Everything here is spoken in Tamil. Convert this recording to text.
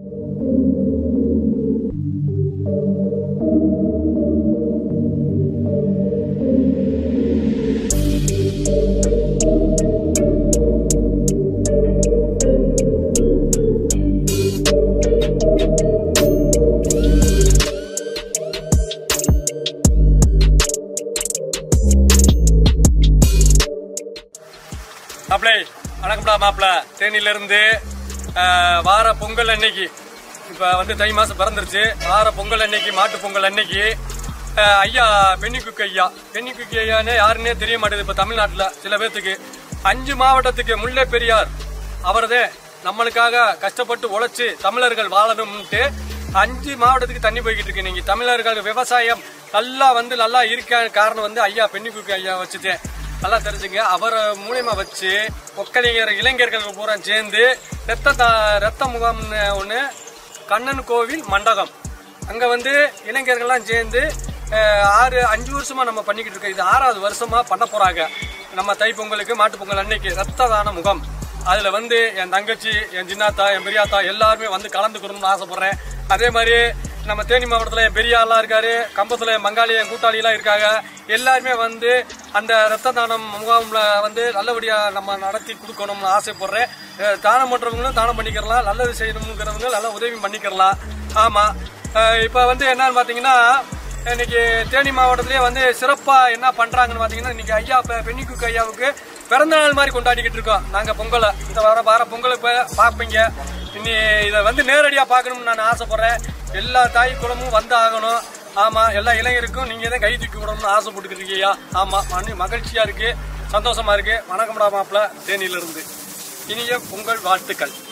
மாப்பிளை வணக்கம்டா மாப்பிள தேனியில இருந்து அஹ், வார பொங்கல் அன்னைக்கு இப்ப வந்து தை மாசம் பிறந்துருச்சு வார பொங்கல் அன்னைக்கு மாட்டு பொங்கல் அன்னைக்கு அஹ், ஐயா பென்னிக்குக்கு ஐயா பென்னிக்குக்கு ஐயானே யாருன்னே தெரிய மாட்டேது இப்ப தமிழ்நாட்டுல சில பேர்த்துக்கு அஞ்சு மாவட்டத்துக்கு முல்லை பெரியார் அவரதே நம்மளுக்காக கஷ்டப்பட்டு உழைச்சு தமிழர்கள் வாழணும்ட்டு அஞ்சு மாவட்டத்துக்கு தண்ணி போய்கிட்டு இருக்கு நீங்க தமிழர்கள் விவசாயம் நல்லா வந்து நல்லா இருக்க காரணம் வந்து ஐயா பென்னிக்குக்கு ஐயா வச்சுட்டேன் நல்லா தெரிஞ்சுங்க அவரை மூலியமா வச்சு ஒக்கலிங்கர் இளைஞர்கள் பூரா சேர்ந்து ரத்த தா- ரத்த முகாம்னு ஒன்று கண்ணன் கோவில் மண்டபம் அங்க வந்து இளைஞர்கள்லாம் சேர்ந்து அஹ், ஆறு அஞ்சு வருஷமா நம்ம பண்ணிக்கிட்டு இருக்கோம் இது ஆறாவது வருஷமா பண்ண போறாங்க நம்ம தைப்பொங்கலுக்கு மாட்டுப் பொங்கல் அன்னைக்கு ரத்த தான முகாம் அதுல வந்து என் தங்கச்சி என் சின்னாத்தா என் பெரியாத்தா எல்லாருமே வந்து கலந்துக்கணும்னு ஆசைப்படுறேன் அதே மாதிரி நம்ம தேனி மாவட்டத்தில் என் பெரிய ஆளா இருக்காரு கம்பத்துல என் பங்காளி என் கூட்டாளி எல்லாம் இருக்காங்க எல்லாருமே வந்து அந்த ரத்த தானம் முகாம்ல வந்து நல்லபடியா நம்ம நடத்தி கொடுக்கணும்னு ஆசைப்படுறேன் அஹ் தானம் பண்றவங்களும் தானம் பண்ணிக்கிறலாம் நல்லது செய்யணுங்கிறவங்க நல்லா உதவி பண்ணிக்கிறலாம் ஆமா அஹ் இப்ப வந்து என்னன்னு பாத்தீங்கன்னா இன்னைக்கு தேனி மாவட்டத்திலேயே வந்து சிறப்பா என்ன பண்றாங்கன்னு பாத்தீங்கன்னா இன்னைக்கு ஐயா பெ- பெண்ணிக்குக்கு ஐயாவுக்கு பிறந்த நாள் மாதிரி கொண்டாடிக்கிட்டு இருக்கோம் நாங்க பொங்கலை இந்த வார வார பொங்கலை இப்ப பாப்பீங்க இனி இதை வந்து நேரடியா பார்க்கணும்னு நான் ஆசைப்படுறேன் எல்லா தாய் குளமும் வந்து ஆகணும் ஆமா எல்லா இளைஞருக்கும் நீங்க தான் கை தூக்கி விடணும்னு ஆசைப்பட்டுக்கிட்டு இருக்கீங்க ஆமா மன மகிழ்ச்சியா இருக்கு சந்தோஷமா இருக்கு வணக்கம்டா மாப்பிள்ள தேனியில இருந்து இனிய பொங்கல் வாழ்த்துக்கள்